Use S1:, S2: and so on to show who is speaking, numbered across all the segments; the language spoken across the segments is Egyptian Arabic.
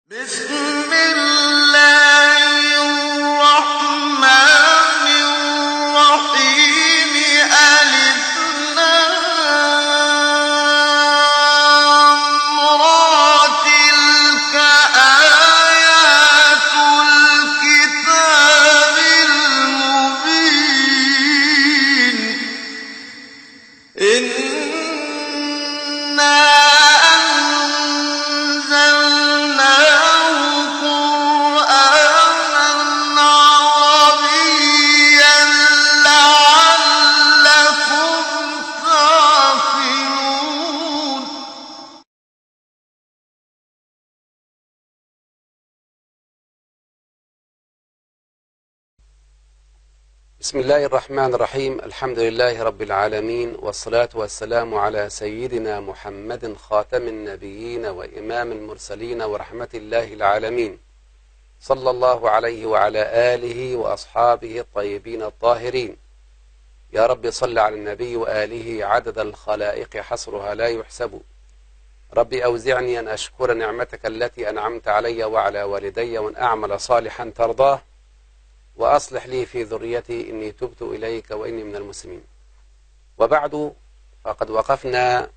S1: بسم الله الرحمن الرحيم ألف لام را تلك آيات الكتاب المبين إنا أنزلناه قرآنا عربيا لعلكم تعقلون
S2: بسم الله الرحمن الرحيم الحمد لله رب العالمين والصلاة والسلام على سيدنا محمد خاتم النبيين وإمام المرسلين ورحمة الله العالمين صلى الله عليه وعلى آله وأصحابه الطيبين الطاهرين يا رب صل على النبي وآله عدد الخلائق حصرها لا يحسب ربي أوزعني أن أشكر نعمتك التي أنعمت علي وعلى والدي وأن أعمل صالحا ترضاه وأصلح لي في ذريتي إني تبت إليك وإني من المسلمين وبعد فقد وقفنا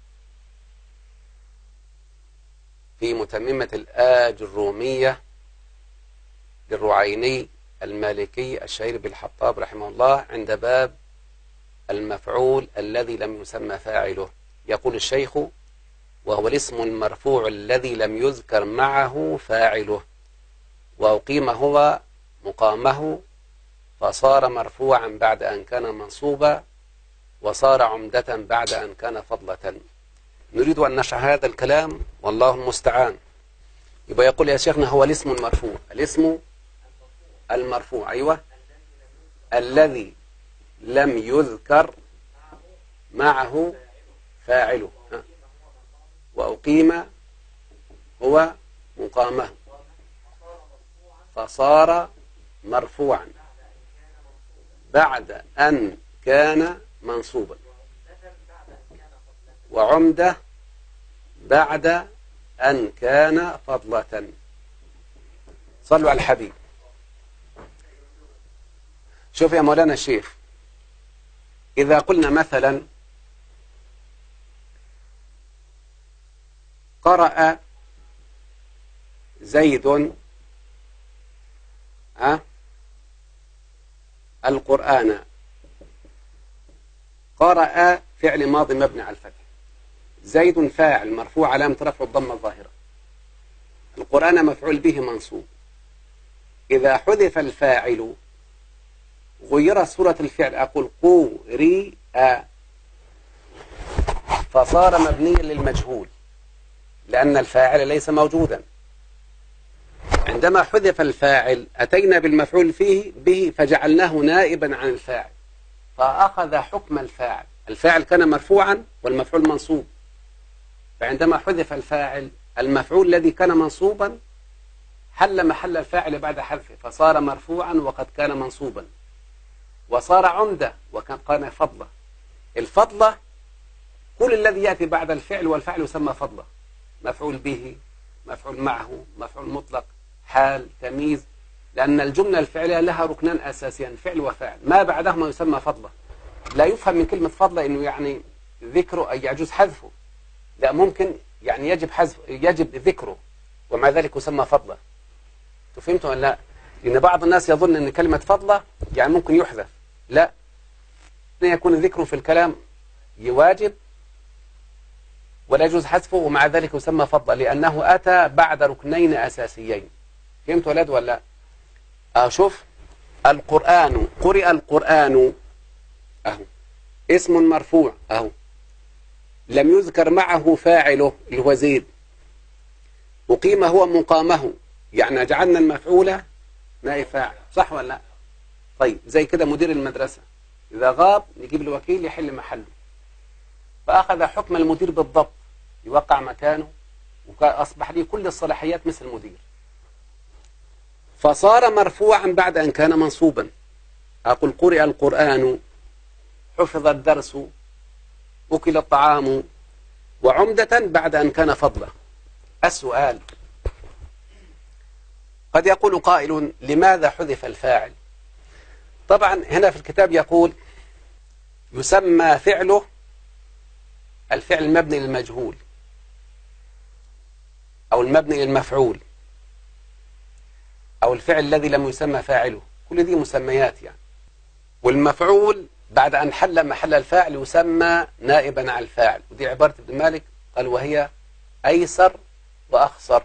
S2: في متممة الآج الرومية للرعيني المالكي الشهير بالحطاب رحمه الله عند باب المفعول الذي لم يسمى فاعله يقول الشيخ وهو الاسم المرفوع الذي لم يذكر معه فاعله وأقيم هو مقامه فصار مرفوعا بعد أن كان منصوبا وصار عمدة بعد أن كان فضلة نريد أن نشرح هذا الكلام والله المستعان يبقى يقول يا شيخنا هو الاسم المرفوع الاسم المرفوع أيوة الذي لم يذكر معه فاعله ها. وأقيم هو مقامه فصار مرفوعا بعد أن كان منصوبا وعمدة بعد أن كان فضلة صلوا على الحبيب شوف يا مولانا الشيخ إذا قلنا مثلا قرأ زيد أه؟ القرآن قرأ فعل ماضي مبني على الفتح زيد فاعل مرفوع علامة رفع الضمة الظاهرة القرآن مفعول به منصوب إذا حذف الفاعل غير صورة الفعل أقول قورئ فصار مبنيا للمجهول لأن الفاعل ليس موجودا عندما حذف الفاعل أتينا بالمفعول فيه به فجعلناه نائبا عن الفاعل فأخذ حكم الفاعل الفاعل كان مرفوعا والمفعول منصوب فعندما حذف الفاعل المفعول الذي كان منصوبا حل محل الفاعل بعد حذفه فصار مرفوعا وقد كان منصوبا وصار عمدة وكان كان فضلة الفضلة كل الذي يأتي بعد الفعل والفعل يسمى فضلة مفعول به مفعول معه مفعول مطلق حال تمييز لأن الجملة الفعلية لها ركنان أساسيان فعل وفاعل ما بعدهما يسمى فضلة لا يفهم من كلمة فضلة أنه يعني ذكره أي يجوز حذفه لا ممكن يعني يجب حذف يجب ذكره ومع ذلك يسمى فضلة فهمتوا ولا لا لأن بعض الناس يظن أن كلمة فضلة يعني ممكن يحذف لا يكون ذكره في الكلام يواجب ولا يجوز حذفه ومع ذلك يسمى فضلة لأنه أتى بعد ركنين أساسيين فهمت ولد ولا أه شوف القرآن قرئ القرآن أهو اسم مرفوع أهو لم يذكر معه فاعله اللي هو زيد أقيم هو مقامه يعني جعلنا المفعول نائب فاعل صح ولا لا طيب زي كده مدير المدرسة إذا غاب نجيب الوكيل يحل محله فأخذ حكم المدير بالضبط يوقع مكانه وأصبح لي كل الصلاحيات مثل المدير فصار مرفوعا بعد أن كان منصوبا أقول قرئ القرآن حفظ الدرس أكل الطعام وعمدة بعد أن كان فضلا السؤال قد يقول قائل لماذا حذف الفاعل طبعا هنا في الكتاب يقول يسمى فعله الفعل المبني للمجهول أو المبني للمفعول أو الفعل الذي لم يسمى فاعله كل دي مسميات يعني والمفعول بعد أن حل محل الفاعل يسمى نائبا عن الفاعل ودي عبارة ابن مالك قال وهي أيسر وأخسر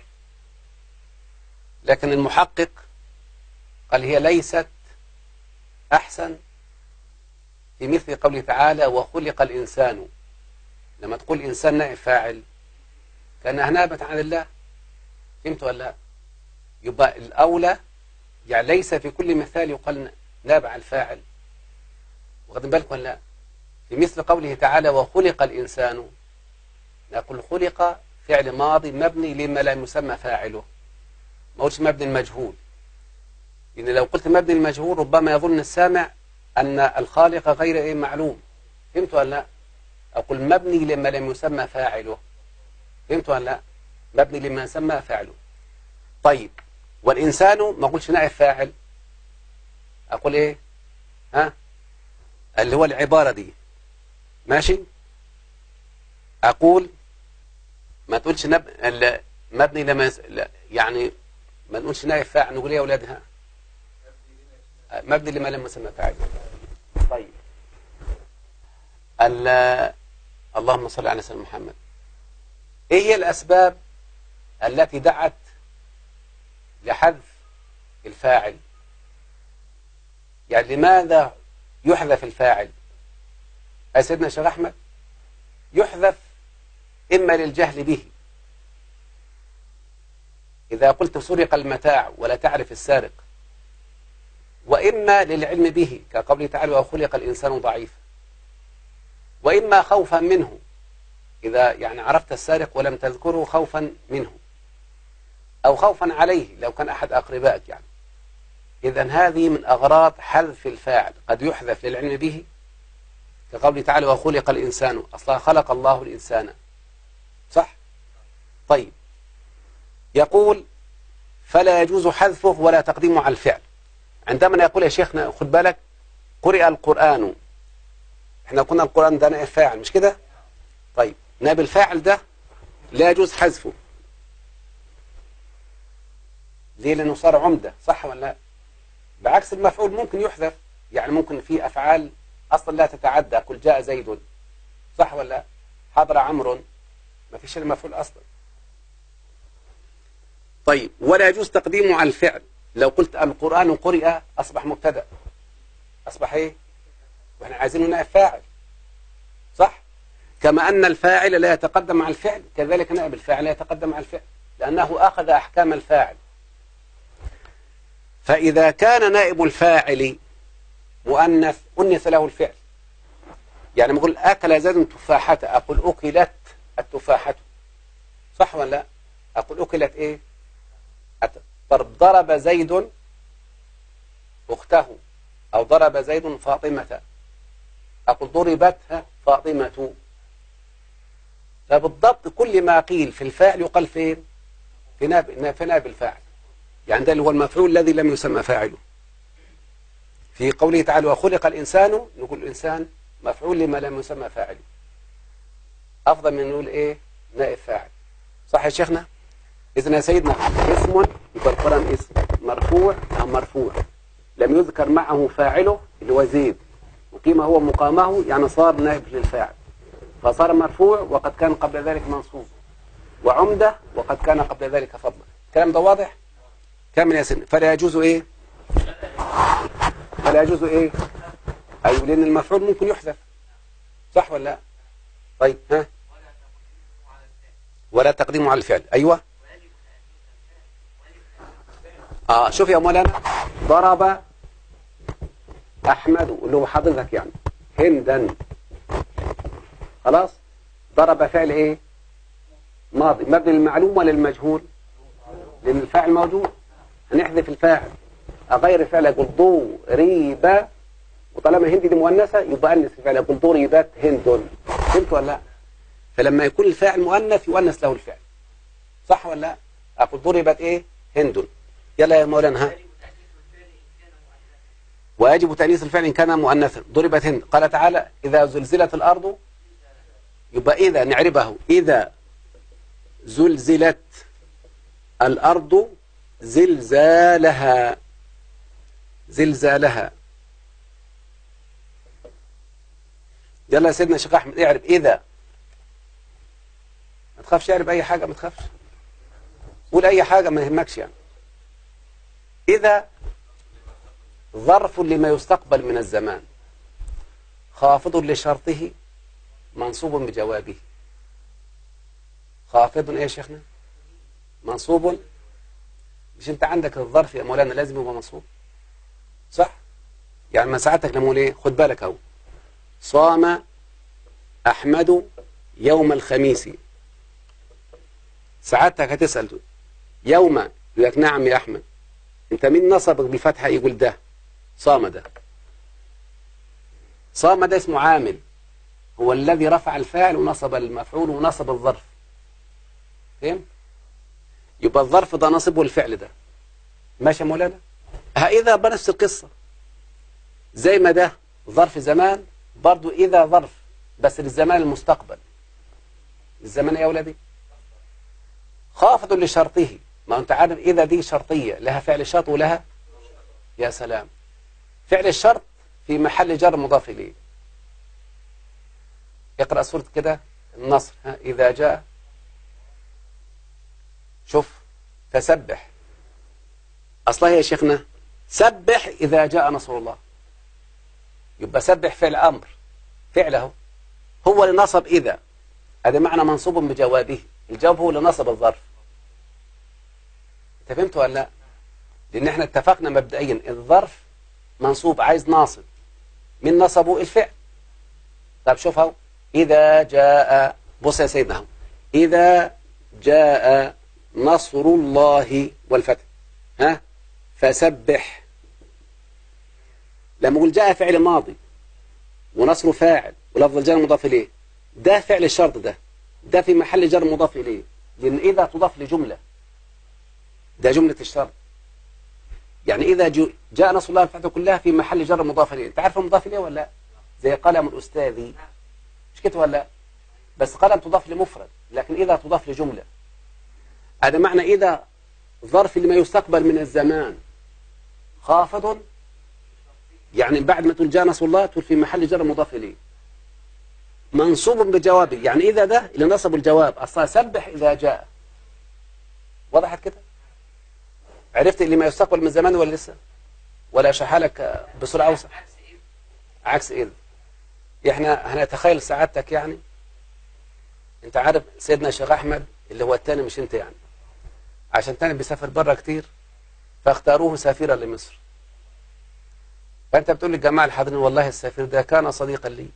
S2: لكن المحقق قال هي ليست أحسن في مثل قوله تعالى وخلق الإنسان لما تقول إنسان نائب فاعل كأنها نابت عن الله فهمت ولا لا يبقى الأولى يعني ليس في كل مثال يقال نابع الفاعل واخدين بالك ولا لا في مثل قوله تعالى وخلق الإنسان نقول خلق فعل ماضي مبني لما لا يسمى فاعله ما قلتش مبني المجهول لأن لو قلت مبني المجهول ربما يظن السامع أن الخالق غير إيه معلوم فهمت ولا لا أقول مبني لما لم يسمى فاعله فهمت ولا لا مبني لما يسمى فاعله طيب والإنسان ما أقولش نائب فاعل أقول إيه ها اللي هو العبارة دي ماشي أقول ما تقولش نب... ال- مبني لما يس... لا، يعني ما نقولش نائب فاعل نقول ايه يا اولاد ها مبني لما لم يسمى فاعل طيب ال... اللهم صل على سيدنا محمد ايه هي الاسباب التي دعت لحذف الفاعل يعني لماذا يحذف الفاعل يا سيدنا الشيخ احمد يحذف اما للجهل به إذا قلت سرق المتاع ولا تعرف السارق وإما للعلم به كقوله تعالى وخلق الإنسان ضعيفا وإما خوفا منه إذا يعني عرفت السارق ولم تذكره خوفا منه أو خوفا عليه لو كان أحد أقربائك يعني إذا هذه من أغراض حذف الفاعل قد يحذف للعلم به كقوله تعالى وخلق الإنسان أصلا خلق الله الإنسان صح طيب يقول فلا يجوز حذفه ولا تقديمه على الفعل عندما يقول يا شيخنا خد بالك قرئ القرآن احنا قلنا القرآن ده نائب فاعل مش كده طيب نائب الفاعل ده لا يجوز حذفه ليه لأنه صار عمدة صح ولا لا بعكس المفعول ممكن يحذف يعني ممكن في أفعال أصلا لا تتعدى قل جاء زيد صح ولا لا حضر عمرو ما فيش إلا مفعول أصلا طيب ولا يجوز تقديمه على الفعل لو قلت القرآن قرئ أصبح مبتدا أصبح إيه وإحنا عايزينه نائب فاعل صح كما أن الفاعل لا يتقدم على الفعل كذلك نائب الفاعل لا يتقدم على الفعل لأنه أخذ أحكام الفاعل فإذا كان نائب الفاعل مؤنث أنث له الفعل يعني نقول أكل زيد تفاحة أقول أكلت التفاحة صح ولا لا أقول أكلت إيه ضرب ضرب زيد أخته أو ضرب زيد فاطمة أقول ضربت فاطمة فبالضبط كل ما قيل في الفاعل يقال فين في ناب, في ناب الفاعل يعني ده اللي هو المفعول الذي لم يسمى فاعله في قوله تعالى وخلق الإنسان نقول الإنسان مفعول لما لم يسمى فاعله أفضل من نقول إيه نائب فاعل صح يا شيخنا إذن يا سيدنا اسم يبقى القرآن اسم مرفوع أو مرفوع لم يذكر معه فاعله اللي هو زيد وقيم هو مقامه يعني صار نائب للفاعل فصار مرفوع وقد كان قبل ذلك منصوب وعمدة وقد كان قبل ذلك فضلا الكلام ده واضح كامل يا سيدنا فلا يجوز ايه فلا يجوز ايه ايوه لان المفعول ممكن يحذف صح ولا لا طيب ها ولا تقديمه على الفعل ايوه اه شوف يا مولانا ضرب احمد اللي هو حضرتك يعني هندا خلاص ضرب فعل ايه ماضي مبني للمعلوم ولا للمجهول لان الفاعل موجود هنحذف الفاعل اغير فعل اقول ضو ريبة وطالما هندي دي مؤنثه يبقى انس الفعل اقول ضربت هند فهمت ولا لا فلما يكون الفاعل مؤنث يؤنث له الفعل صح ولا لا اقول ضربت ايه هند يلا يا مولانا ها ويجب تأنيث الفعل إن كان مؤنثا ضربت هند قال تعالى إذا زلزلت الأرض يبقى إذا نعربه إذا زلزلت الأرض زلزالها زلزالها يلا يا سيدنا شيخ أحمد اعرب إذا ما تخافش اعرب أي حاجة ما تخافش قول أي حاجة ما يهمكش يعني إذا ظرف لما يستقبل من الزمان خافض لشرطه منصوب بجوابه خافض ايه يا شيخنا منصوب مش انت عندك الظرف يا مولانا لازم يبقى منصوب صح يعني ما ساعتك لما اقول ايه خد بالك اهو صام احمد يوم الخميس ساعتك هتسال يوم يقول لك نعم يا احمد انت مين نصبك بالفتحه يقول ده صام ده صام ده اسمه عامل هو الذي رفع الفاعل ونصب المفعول ونصب الظرف فهم يبقى الظرف ده نصبه الفعل ده ماشي يا مولانا ها اذا بنفس القصه زي ما ده ظرف زمان برضو اذا ظرف بس للزمان المستقبل الزمان يا ولدي خافض لشرطه ما انت عارف اذا دي شرطيه لها فعل شرط ولها يا سلام فعل الشرط في محل جر مضاف إليه اقرأ سورة كده النصر ها إذا جاء شوف فسبح أصلها يا شيخنا سبح إذا جاء نصر الله يبقى سبح فعل أمر فعله هو اللي نصب إذا هذا معنى منصوب بجوابه الجواب هو اللي نصب الظرف انت فهمت ولا لا لان احنا اتفقنا مبدئيا الظرف منصوب عايز ناصب من نصبه الفعل طب شوف اهو اذا جاء بص يا سيدنا اهو اذا جاء نصر الله والفتح ها فسبح لما اقول جاء فعل ماضي ونصر فاعل ولفظ الجر مضاف اليه ده فعل الشرط ده ده في محل جر مضاف اليه لان اذا تضاف لجمله ده جمله الشرط يعني إذا جو- جاء نصر الله والفتح كلها في محل جر مضاف إليه أنت عارف المضاف إليه ولا لا؟ زي قلم الأستاذ مش كده ولا لا؟ بس قلم تضاف لمفرد لكن إذا تضاف لجملة هذا معنى إذا ظرف لما يستقبل من الزمان خافض يعني بعد ما تقول جاء نصر الله تقول في محل جر مضاف إليه منصوب بجوابه يعني إذا ده اللي نصب الجواب أصلا سبح إذا جاء وضحت كده عرفت اللي ما يستقبل من زمان ولا لسه ولا اشرحها لك بصوره اوسع عكس ايه احنا هنتخيل سعادتك يعني انت عارف سيدنا الشيخ احمد اللي هو الثاني مش انت يعني عشان تاني بيسافر بره كتير فاختاروه سفيرا لمصر فانت بتقول للجماعه الحاضرين والله السفير ده كان صديقا لي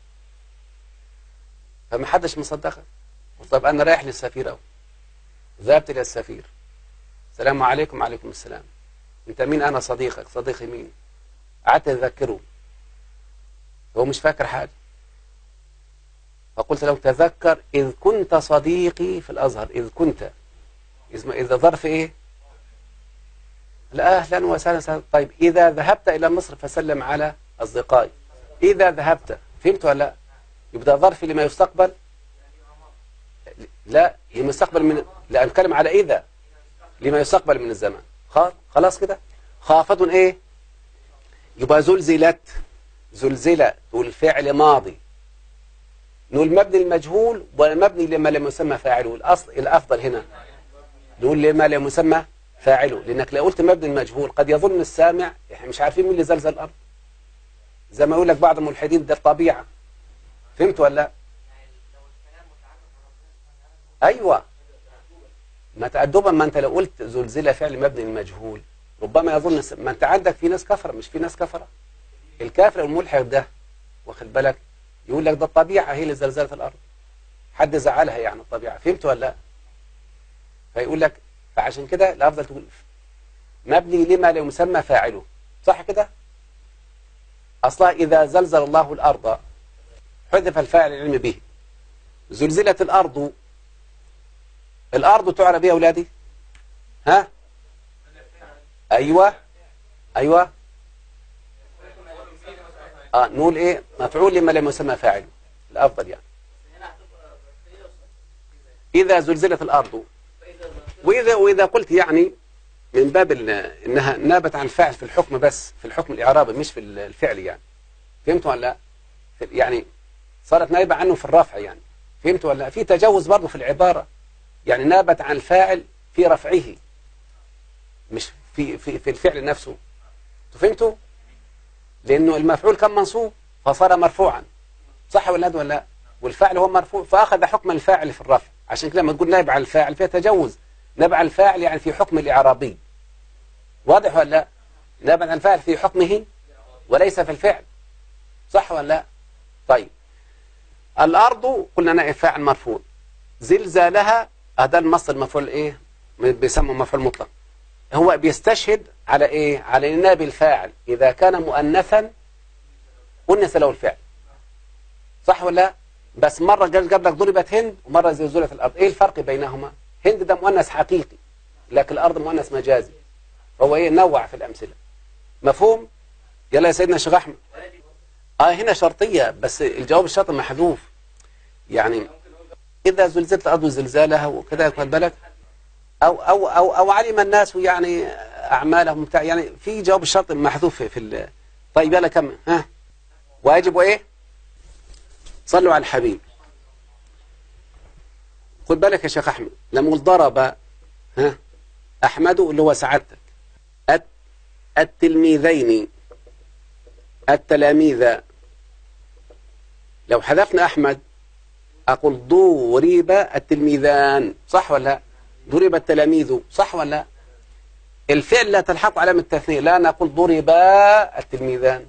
S2: فما حدش مصدقك قلت طب انا رايح للسفير اهو ذهبت الى السفير السلام عليكم وعليكم السلام انت مين انا صديقك صديقي مين قعدت اذكره هو مش فاكر حاجه فقلت له تذكر اذ كنت صديقي في الازهر اذ كنت اسمه اذا ظرف ايه لا اهلا وسهلا سهلا. طيب اذا ذهبت الى مصر فسلم على اصدقائي اذا ذهبت فهمت ولا لا يبقى ظرف لما يستقبل لا هي مستقبل من لا نتكلم على اذا لما يستقبل من الزمان خلاص خلاص كده خافض ايه يبقى زلزلت زلزلة تقول فعل ماضي نقول مبني المجهول ولا مبني لما لم يسمى فاعله الاصل الافضل هنا نقول لما لم يسمى فاعله لانك لو قلت مبني المجهول قد يظن السامع احنا مش عارفين مين اللي زلزل الارض زي ما يقول لك بعض الملحدين ده الطبيعه فهمت ولا لا ايوه ما تأدبا ما انت لو قلت زلزلة فعل مبني المجهول ربما يظن الس- ما انت عندك في ناس كفرة مش في ناس كفرة الكافر الملحد ده واخد بالك يقول لك ده الطبيعة هي اللي زلزلت الأرض حد زعلها يعني الطبيعة فهمت ولا لا فيقول لك فعشان كده الأفضل تقول مبني لما لا يسمى فاعله صح كده أصلا إذا زلزل الله الأرض حذف الفاعل العلم به زلزلت الأرض الأرض تعرف إيه يا أولادي ها ايوه ايوه اه نقول ايه مفعول لما لم يسمى فاعل الافضل يعني اذا زلزلت الارض واذا واذا قلت يعني من باب ال- انها نابت عن الفاعل في الحكم بس في الحكم الاعرابي مش في الفعل يعني فهمتوا ولا لا في- يعني صارت نائبه عنه في الرفع يعني فهمتوا ولا لا في تجاوز برضه في العباره يعني نابت عن الفاعل في رفعه مش في في في الفعل نفسه انتوا فهمتوا لانه المفعول كان منصوب فصار مرفوعا صح ولا لا ولا لا والفاعل هو مرفوع فاخذ حكم الفاعل في الرفع عشان كده لما تقول نائب عن الفاعل فيها تجوز نائب عن الفاعل يعني في حكم الاعرابي واضح ولا لا نائب عن الفاعل في حكمه وليس في الفعل صح ولا لا طيب الارض قلنا نائب فاعل مرفوع زلزالها هذا المصدر المفعول ايه بيسموه مفعول مطلق هو بيستشهد على ايه على ان نائب الفاعل اذا كان مؤنثا انث له الفعل صح ولا لا؟ بس مرة قال قبلك ضربت هند ومرة زلزلت الأرض إيه الفرق بينهما هند ده مؤنث حقيقي لكن الأرض مؤنث مجازي هو إيه نوع في الأمثلة مفهوم يلا يا سيدنا الشيخ أحمد آه هنا شرطية بس الجواب الشرطي محذوف يعني إذا زلزلت الأرض زلزالها وكذا يكون بالك أو أو أو أو علم الناس يعني أعمالهم بتاع يعني في جواب الشرط محذوف في, في ال... طيب يلا كم ها واجب إيه صلوا على الحبيب خد بالك يا شيخ أحمد لما قلت ضرب ها أحمد اللي هو سعادتك الت- التلميذين التلاميذ لو حذفنا أحمد أقول ضرب التلميذان صح ولا لا ضرب التلاميذ صح ولا لا الفعل لا تلحق علامة التثنية لا نقول ضرب التلميذان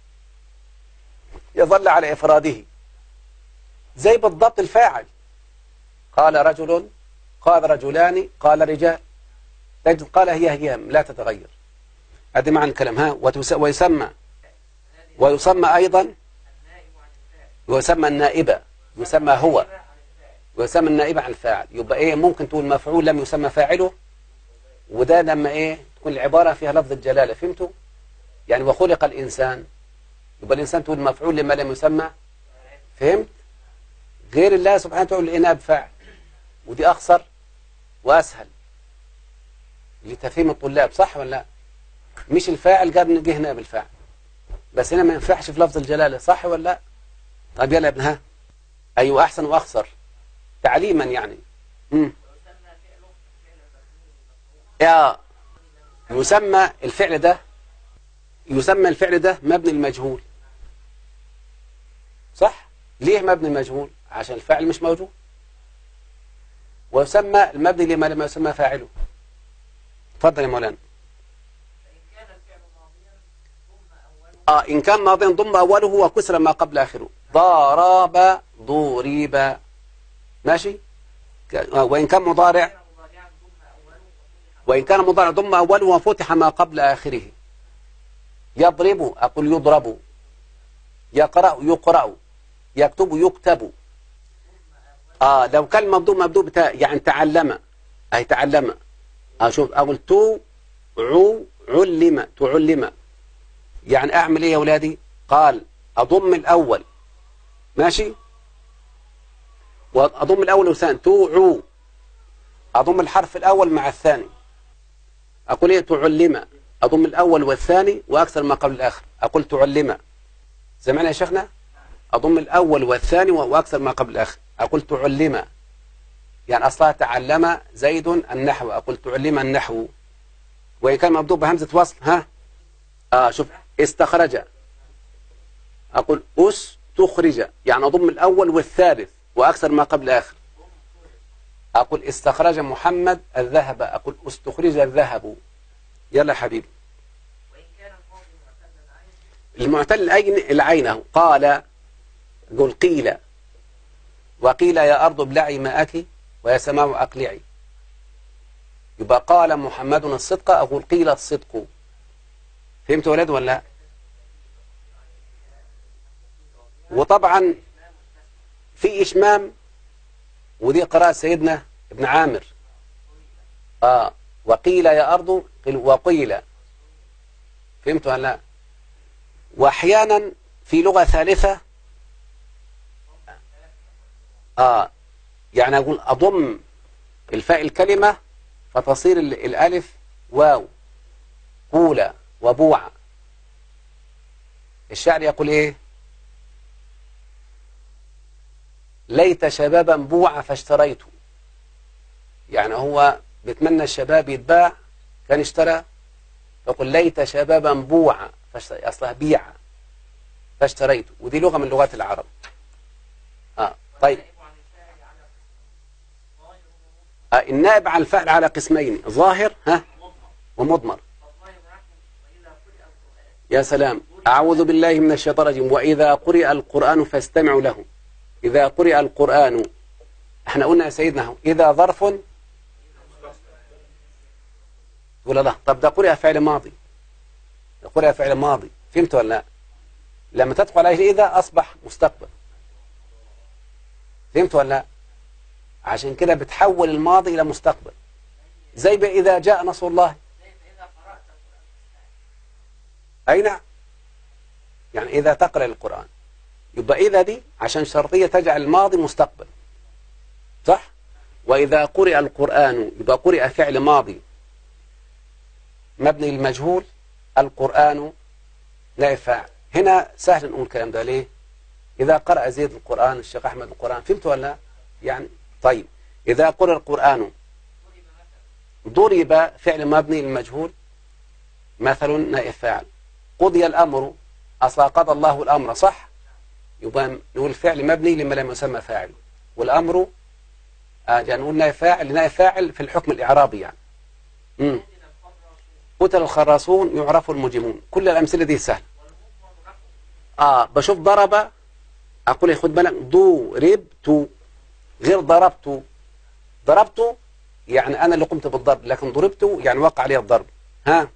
S2: يظل على إفراده زي بالضبط الفاعل قال رجل قال رجلان قال رجال تجد قال هي هي لا تتغير هذا معنى الكلام ها وتس- ويسمى ويسمى أيضا ويسمى النائبة يسمى هو ويسمى النائبة عن الفاعل يبقى إيه ممكن تقول مفعول لم يسمى فاعله وده لما إيه تكون العبارة فيها لفظ الجلالة فهمتوا يعني وخلق الإنسان يبقى الإنسان تقول مفعول لما لم يسمى فهمت غير الله سبحانه وتعالى الإناب فاعل ودي أخسر وأسهل لتفهيم الطلاب صح ولا لا مش الفاعل قال نجي هنا بالفاعل بس هنا ما ينفعش في لفظ الجلالة صح ولا لا طيب يلا يا ابن ها أيوة أحسن وأخسر تعليما يعني مم. يا يسمى الفعل ده يسمى الفعل ده مبني المجهول صح ليه مبني المجهول عشان الفاعل مش موجود ويسمى المبني لما لما يسمى فاعله تفضل يا مولانا آه إن كان ماضيا ضم أوله وكسر ما قبل آخره ضرب ضرب ماشي ك- آه، وإن كان مضارع وإن كان مضارع ضم أوله وفتح ما قبل آخره يضرب أقول يضرب يقرأ يقرأ يكتب يكتب آه لو كان مبدوء مبدوء بتاع يعني تعلم أي تعلم آه شوف أقول تو عو علم تعلم يعني أعمل إيه يا أولادي قال أضم الأول ماشي وأضم الأول والثاني توعو أضم الحرف الأول مع الثاني أقول إيه تعلم أضم الأول والثاني وأكثر ما قبل الآخر أقول تعلم سمعنا يا شيخنا أضم الأول والثاني وأكثر ما قبل الآخر أقول تعلم يعني أصلها تعلم زيد النحو أقول تعلم النحو وإن كان مبدوء بهمزة وصل ها آه شوف استخرج أقول استخرج يعني أضم الأول والثالث وأكثر ما قبل الآخر أقول استخرج محمد الذهب أقول استخرج الذهب يلا يا حبيبي المعتل العين العينه قال قل قيل وقيل يا أرض ابلعي ماءك ويا سماء أقلعي يبقى قال محمد الصدق أقول قيل الصدق فهمت يا ولاد ولا لا وطبعا في إشمام ودي قراءة سيدنا ابن عامر آه وقيل يا أرض قيل وقيل فهمتوا ولا لا واحيانا في لغة ثالثة اه يعني اقول اضم الفاء الكلمة فتصير ال- الالف واو قولة وبوعة الشاعر يقول ايه ليت شبابا بوعة فاشتريته يعني هو بيتمنى الشباب يتباع كان اشترى يقول ليت شبابا بوعة فاشتري اصلها بيعة فاشتريته ودي لغة من لغات العرب اه طيب آه النائب عن الفعل على قسمين ظاهر ها ومضمر يا سلام أعوذ بالله من الشيطان الرجيم وإذا قرئ القرآن فاستمعوا له إذا قرئ القرآن احنا قلنا يا سيدنا هو إذا ظرف ولا لا طب ده قرئ فعل ماضي ده قرئ فعل ماضي فهمت ولا لا لما تدخل عليه إذا أصبح مستقبل فهمت ولا لا عشان كده بتحول الماضي إلى مستقبل زي إذا جاء نصر الله أي نعم يعني إذا تقرأ القرآن يبقى إذا دي عشان شرطية تجعل الماضي مستقبل صح وإذا قرئ القرآن يبقى قرئ فعل ماضي مبني للمجهول القرآن نائب فاعل هنا سهل نقول الكلام ده ليه إذا قرأ زيد القرآن الشيخ أحمد القرآن فهمت ولا لا؟ يعني طيب إذا قرأ القرآن ضرب فعل مبني للمجهول مثل نائب فاعل قضي الأمر أصلا قضى الله الأمر صح يبقى نقول فعل مبني لما لم يسمى فاعل والأمر آه يعني نقول نائب فاعل نائب فاعل في الحكم الإعرابي يعني مم. قتل الخراصون يعرف المجرمون كل الأمثلة دي سهلة آه بشوف ضرب أقول يا خد بالك ضربت غير ضربت ضربت يعني أنا اللي قمت بالضرب لكن ضربت يعني وقع علي الضرب ها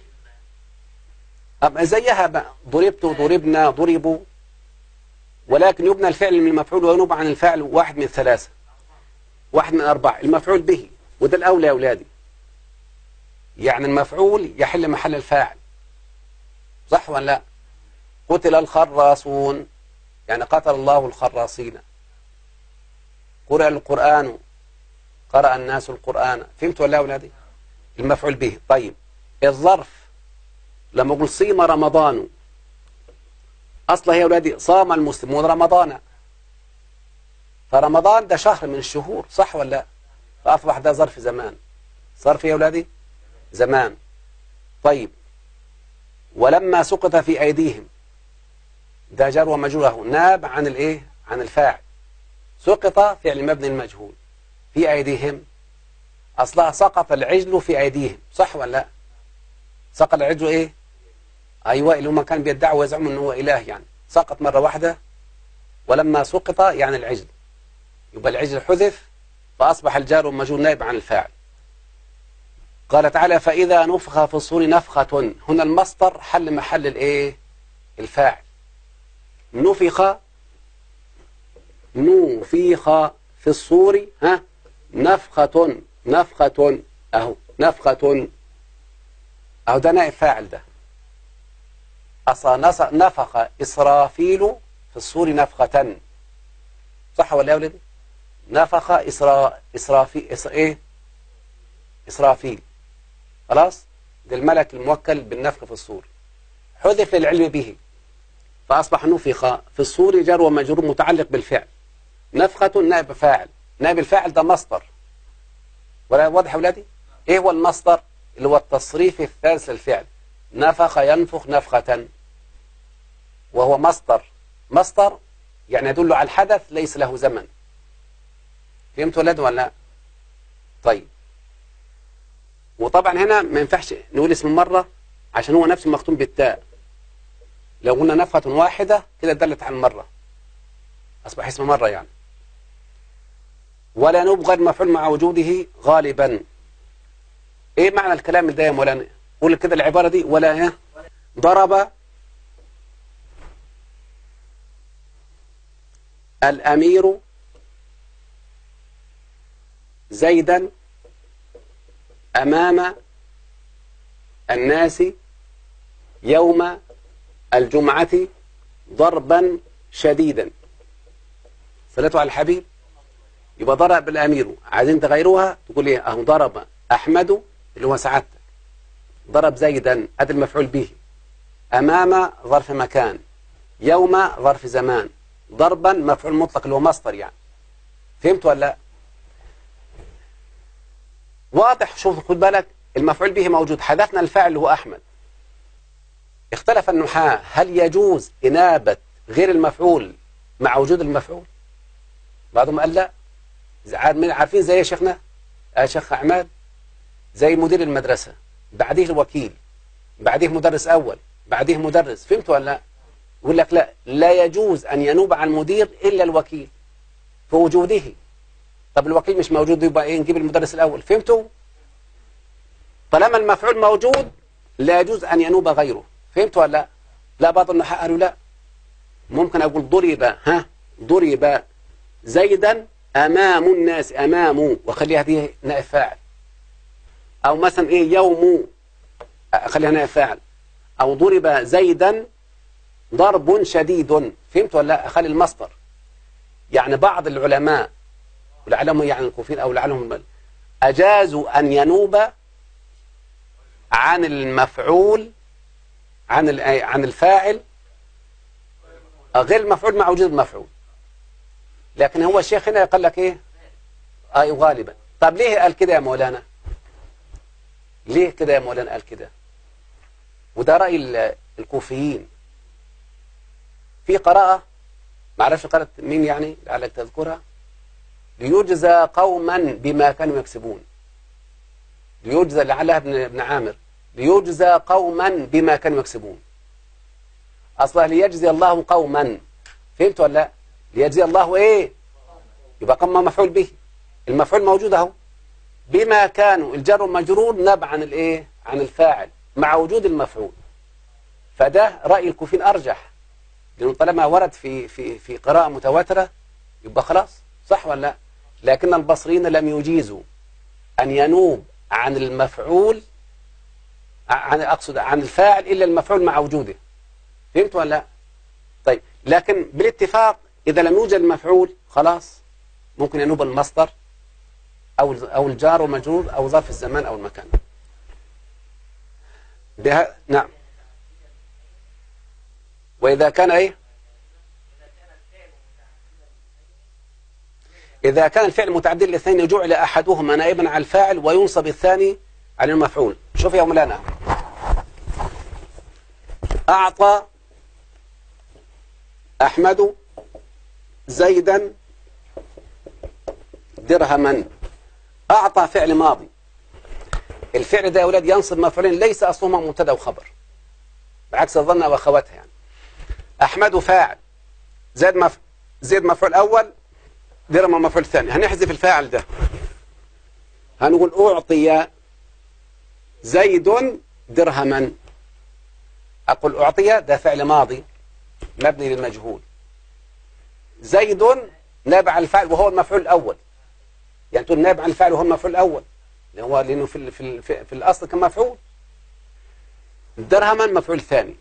S2: أبقى زيها بقى ضربت ضربنا ضربوا ولكن يبنى الفعل من المفعول وينوب عن الفعل واحد من ثلاثة واحد من أربعة المفعول به وده الأولى يا أولادي يعني المفعول يحل محل الفاعل صح ولا لا قتل الخراصون يعني قتل الله الخراصين قرأ القرآن قرأ الناس القرآن فهمت ولا يا أولادي المفعول به طيب الظرف لما أقول صيم رمضان أصلا يا أولادي صام المسلمون رمضان فرمضان ده شهر من الشهور صح ولا لا فأصبح ده ظرف زمان ظرف يا أولادي زمان طيب ولما سقط في أيديهم ده جار ومجروره ناب عن الايه عن الفاعل سقط فعل مبني المجهول في أيديهم أصلها سقط العجل في أيديهم صح ولا لا سقط العجل إيه أيوة اللي هم كان بيدعوا ويزعموا أنه هو إله يعني سقط مرة واحدة ولما سقط يعني العجل يبقى العجل حذف فأصبح الجار والمجهول نائب عن الفاعل قال تعالى فإذا نفخ في الصور نفخة هنا المصدر حل محل الإيه الفاعل نفخ نفخ في الصور ها نفخة نفخة أهو نفخة أهو ده نائب فاعل ده أصلا نفخ إسرافيل في الصور نفخة صح ولا يا ولد نفخ إسرا إسرافيل إسر إيه إسرافيل خلاص ده الملك الموكل بالنفخ في الصور حذف للعلم به فأصبح نفخ في الصور جار ومجرور متعلق بالفعل نفخة نائب فاعل نائب الفاعل ده مصدر ولا واضح يا أولادي إيه هو المصدر اللي هو التصريف الثالث للفعل نفخ ينفخ نفخة وهو مصدر مصدر يعني يدل على الحدث ليس له زمن فهمت ولاد ولا لا طيب وطبعا هنا ما ينفعش نقول اسم مرة عشان هو نفسه مختوم بالتاء لو قلنا نفخة واحدة كده دلت على المرة أصبح اسم مرة يعني ولا نبغض مفعول مع وجوده غالبا ايه معنى الكلام ده يا مولانا قول كده العبارة دي ولا ايه ضرب الأمير زيدا أمام الناس يوم الجمعة ضربا شديدا صلاته على الحبيب يبقى ضرب الأمير عايزين تغيروها تقول ايه اهو ضرب أحمد اللي هو سعادتك ضرب زيدا ادي المفعول به أمام ظرف مكان يوم ظرف زمان ضربا مفعول مطلق اللي هو مصدر يعني فهمت ولا لا واضح شوف خد بالك المفعول به موجود حذفنا الفاعل اللي هو أحمد اختلف النحاة هل يجوز إنابة غير المفعول مع وجود المفعول بعضهم قال لا عارفين زي يا شيخنا يا شيخ عماد زي مدير المدرسة بعديه الوكيل بعديه مدرس أول بعديه مدرس فهمت ولا لا يقول لك لا لا يجوز أن ينوب عن المدير إلا الوكيل في وجوده طب الوكيل مش موجود يبقى ايه نجيب المدرس الأول فهمتوا طالما المفعول موجود لا يجوز أن ينوب غيره فهمت ولا لا لا بعض النحاة قالوا لا ممكن أقول ضرب ها ضرب زيدا أمام الناس أمام وخليها دي نائب فاعل أو مثلا إيه يوم خليها نائب فاعل أو ضرب زيدا ضرب شديد فهمت ولا لا أخلي المصدر يعني بعض العلماء ولعلهم يعني الكوفيين أو لعلهم أجازوا أن ينوب عن المفعول عن عن الفاعل غير المفعول مع وجود المفعول لكن هو الشيخ هنا قال لك ايه اي غالبا طب ليه قال كده يا مولانا ليه كده يا مولانا قال كده وده رأي الكوفيين في قراءة ما اعرفش قراءة مين يعني لعلك تذكرها ليجزى قوما بما كانوا يكسبون ليجزى لعلها ابن ابن عامر ليجزى قوما بما كانوا يكسبون اصلا ليجزي الله قوما فهمت ولا لا ليجزي الله ايه يبقى قم مفعول به المفعول موجود اهو بما كانوا الجر والمجرور نبع عن الايه عن الفاعل مع وجود المفعول فده رأي الكوفيين ارجح لانه طالما ورد في في في قراءة متواترة يبقى خلاص صح ولا لا لكن البصريين لم يجيزوا أن ينوب عن المفعول عن أقصد عن الفاعل إلا المفعول مع وجوده فهمت ولا لا طيب لكن بالاتفاق إذا لم يوجد المفعول خلاص ممكن ينوب المصدر أو أو الجار ومجرور أو ظرف الزمان أو المكان بها نعم وإذا كان إيه إذا كان الفعل متعدد الاثنين جعل أحدهما نائبا على الفاعل وينصب الثاني على المفعول شوف يا مولانا أعطى أحمد زيدا درهما أعطى فعل ماضي الفعل ده يا أولاد ينصب مفعولين ليس أصلهما مبتدا وخبر بعكس الظن وأخواتها يعني أحمد فاعل زيد مف... زيد مفعول أول درهم مفعول ثاني هنحذف الفاعل ده هنقول أعطي زيد درهما أقول أعطي ده فعل ماضي مبني للمجهول زيد نابع عن الفعل وهو المفعول الأول يعني تقول نابع عن الفعل وهو المفعول الأول لأنه هو لأنه في, في, في, في الأصل كان مفعول درهما مفعول ثاني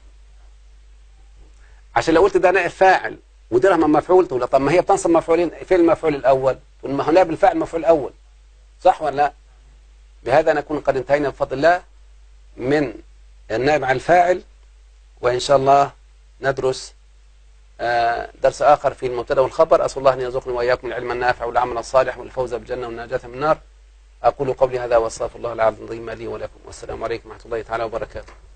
S2: عشان لو قلت ده نائب فاعل ودرهم مفعول تقول طب ما هي بتنصب مفعولين فين المفعول الأول تقول ما هو نائب الفاعل مفعول الأول صح ولا لا بهذا نكون قد انتهينا بفضل الله من النائب عن الفاعل وإن شاء الله ندرس درس آخر في المبتدا والخبر أسأل الله أن يرزقني وإياكم العلم النافع والعمل الصالح والفوز بالجنة والنجاة من النار أقول قولي هذا وأستغفر الله العظيم لي ولكم والسلام عليكم ورحمة الله تعالى وبركاته